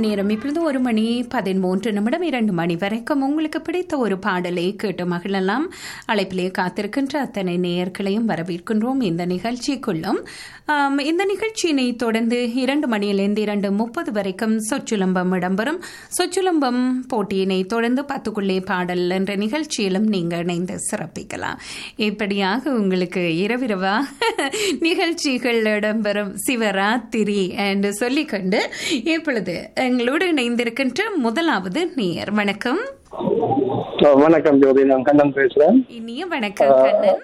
நேரம் இப்பொழுது ஒரு மணி பதிமூன்று நிமிடம் இரண்டு மணி வரைக்கும் உங்களுக்கு பிடித்த ஒரு பாடலை கேட்டு மகிழலாம் அழைப்பிலே காத்திருக்கின்ற அத்தனை நேயர்களையும் வரவேற்கின்றோம் இந்த நிகழ்ச்சிக்குள்ளும் ஆம், இந்த நிகழ்ச்சியினை தொடர்ந்து இரண்டு மணியிலிருந்து இரண்டு முப்பது வரைக்கும் சொச்சுலம்பம் இடம்பெறும் சொச்சுலம்பம் போட்டியினை தொடர்ந்து பத்துக்குள்ளே பாடல் என்ற நிகழ்ச்சியிலும் நீங்கள் இணைந்து சிறப்பிக்கலாம் இப்படியாக உங்களுக்கு இரவிரவா நிகழ்ச்சிகள் இடம்பெறும் சிவராத்திரி என்று சொல்லிக்கொண்டு இப்பொழுது எங்களோடு இணைந்திருக்கின்ற முதலாவது நேயர் வணக்கம் ஆ, வணக்கம் ஜோதி நான் கண்ணன் பேசுறேன் இனிய வணக்கம் கண்ணன்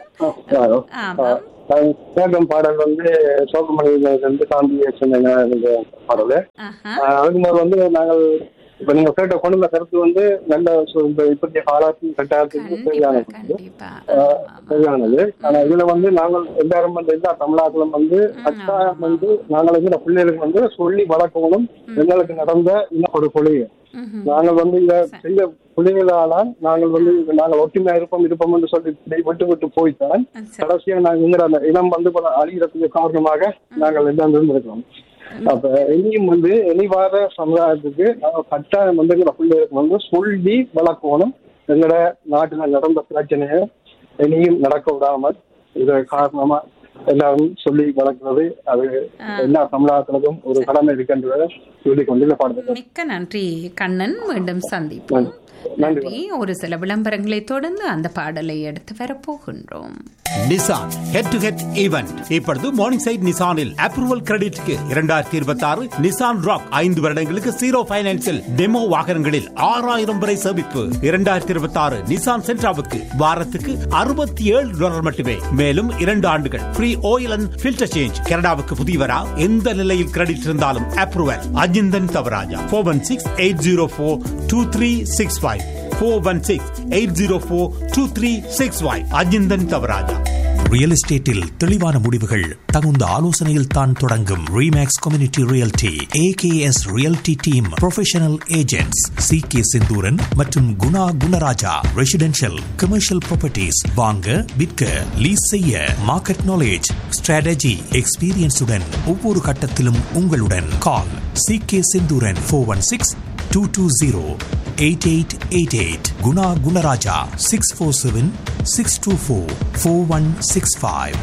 ஆமாம் நான் கேட்கும் பாடல் வந்து சோகமணியிலிருந்து காந்தி இந்த பாடல் ஆஹா ஆ, அதுக்கு முதல்ல வந்து நாங்கள் இப்ப நீங்க கேட்ட கொண்டு வந்த கருத்து வந்து நல்ல சு- இந்த இப்பத்திய காலத்தின் கட்டாயத்துக்கு கண்டிப்பா சரியானது கண்டிப்பா சரியானது ஆனா இதுல வந்து நாங்கள் எல்லாரும் வந்து எல்லா தமிழ்நாட்டிலும் வந்து கட்டாயம் வந்து நாங்கள் வந்து இந்த பிள்ளைகளுக்கு வந்து சொல்லி வளர்க்கணும் எங்களுக்கு நடந்த இன்னும் ஒரு கொள்கை ம்ஹும். நாங்கள் வந்து இத செய்ய பிள்ளைகளால நாங்கள் வந்து நாங்கள் ஒற்றுமையா இருப்போம் இருப்போம் என்று சொல்லி இப்படி விட்டு விட்டு போய்த்தான் சரி. கடைசியா நாங்கள் இங்கிற அந்த இனம் வந்து பல அழிகிறதுக்கு காரணமாக நாங்கள் எல்லாம் இருந்திருக்கிறோம் அப்ப இனியும் வந்து இனி வார சமுதாயத்துக்கு நாங்கள் கட்டாயம் வந்து எங்களோட பிள்ளைகளுக்கு வந்து சொல்லி வளர்க்கணும் எங்களோட நாட்டுல நடந்த பிரச்சனையை இனியும் நடக்க விடாமல் இது காரணமா எல்லாரும் சொல்லி வளர்க்கிறது அது எல்லா சமுதாயத்தினதும் ஒரு கடமை இருக்கின்றதை சொல்லிக் கொண்டு இந்த பாடத்தை மிக்க நன்றி கண்ணன் மீண்டும் சந்திப்போம் நன்றி. நன்றி ஒரு சில விளம்பரங்களை தொடர்ந்து அந்த பாடலை எடுத்து வரப்போகின்றோம் Nissan head to head event இப்பொழுது மார்னிங் சைட் நிசானில் அப்ரூவல் கிரெடிட்க்கு இரண்டாயிரத்தி இருபத்தி ஆறு நிசான் ராக் ஐந்து வருடங்களுக்கு ஜீரோ பைனான்சில் டெமோ வாகனங்களில் ஆறாயிரம் வரை சேமிப்பு இரண்டாயிரத்தி இருபத்தி ஆறு நிசான் சென்ட்ராவுக்கு வாரத்துக்கு அறுபத்தி ஏழு டாலர் மட்டுமே மேலும் இரண்டு ஆண்டுகள் free oil and filter change கனடாவுக்கு புதியவரா எந்த நிலையில் கிரெடிட் இருந்தாலும் approval Ajinthan Thavarajah four one six eight zero four two three six five four one six eight zero four two three six five Ajinthan Thavarajah real எஸ்டேட்டில் தெளிவான முடிவுகள் தகுந்த ஆலோசனையில் தான் தொடங்கும் Remax community realty AKS realty team professional agents C K Senthooran மற்றும் Guna Gunarajah residential commercial properties வாங்க விற்க லீஸ் செய்ய மார்க்கெட் நாலேஜ் ஸ்ட்ராட்டஜி எக்ஸ்பீரியன்ஸுடன் ஒவ்வொரு கட்டத்திலும் உங்களுடன் call C K Senthuran four one six two two zero eight eight eight eight Guna Gunarajah six four seven six two four four one six five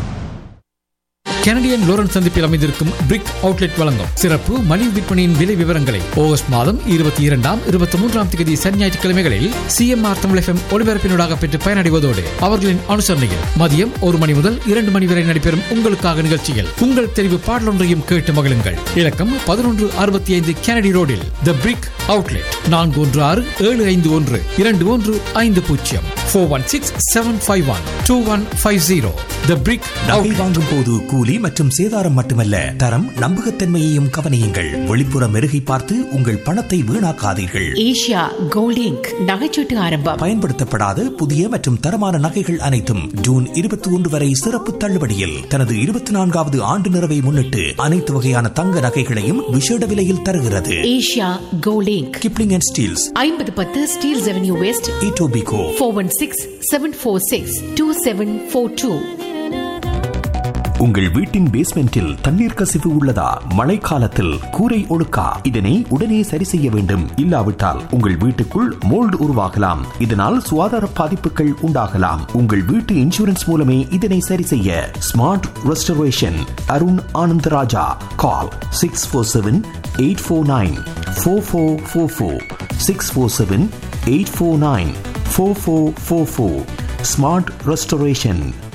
Canadian லோரன் சந்திப்பில் அமைந்திருக்கும் பிரிக் outlet வழங்கும் சிறப்பு மலிவு விற்பனையின் விலை விவரங்களை ஆகஸ்ட் மாதம் இருபத்தி இரண்டாம் இருபத்தி மூன்றாம் தேதி சனி ஞாயிற்றுக்கிழமைகளில் சிஎம்ஆர் தமிழ் எஃப்எம் ஒலிபரப்பினூடாக பெற்று பயனடைவதோடு அவர்களின் அனுசரணையில் மதியம் ஒரு மணி முதல் இரண்டு மணி வரை நடைபெறும் உங்களுக்காக நிகழ்ச்சியில் உங்கள் தெரிவு பாடலொன்றையும் கேட்டு மகிழுங்கள் இலக்கம் பதினொன்று அறுபத்தி ஐந்து கெனடி ரோடில் த பிரிக் அவுட்லெட் நான்கு ஒன்று ஆறு ஏழு ஐந்து ஒன்று இரண்டு ஒன்று ஐந்து பூஜ்ஜியம் four one six seven five one two one five zero the brick நகை வாங்கும் போது கூலி மற்றும் சேதாரம் மட்டுமல்ல தரம் நம்பகத்தன்மையையும் கவனியுங்கள் வெளிப்புற மெருகை பார்த்து உங்கள் பணத்தை வீணாக்காதீர்கள் ஏஷியா கோல்ட் இங்க் நகைச்சீட்டு ஆரம்பம் பயன்படுத்தப்படாத புதிய மற்றும் தரமான நகைகள் அனைத்தும் ஜூன் இருபத்தி ஒன்று வரை சிறப்பு தள்ளுபடியில் தனது இருபத்தி நான்காவது ஆண்டு நிறைவை முன்னிட்டு அனைத்து வகையான தங்க நகைகளையும் விசேட விலையில் தருகிறது Asia Gold Inc Kipling and Steeles ஐம்பது பத்து Steeles avenue west Etobicoke four one six seven four six two seven four two உங்கள் வீட்டின் பேஸ்மெண்டில் தண்ணீர் கசிவு உள்ளதா மழைக்காலத்தில் கூரை ஒழுக்கா இதனை உடனே சரி செய்ய வேண்டும் இல்லாவிட்டால் உங்கள் வீட்டுக்குள் மோல்டு உருவாகலாம் இதனால் சுகாதார பாதிப்புகள் உண்டாகலாம் உங்கள் வீட்டு இன்சூரன்ஸ் மூலமே இதனை சரி செய்ய smart restoration Arun Anandarajah call six four seven eight four nine four four four four six four seven eight four nine four four four four smart restoration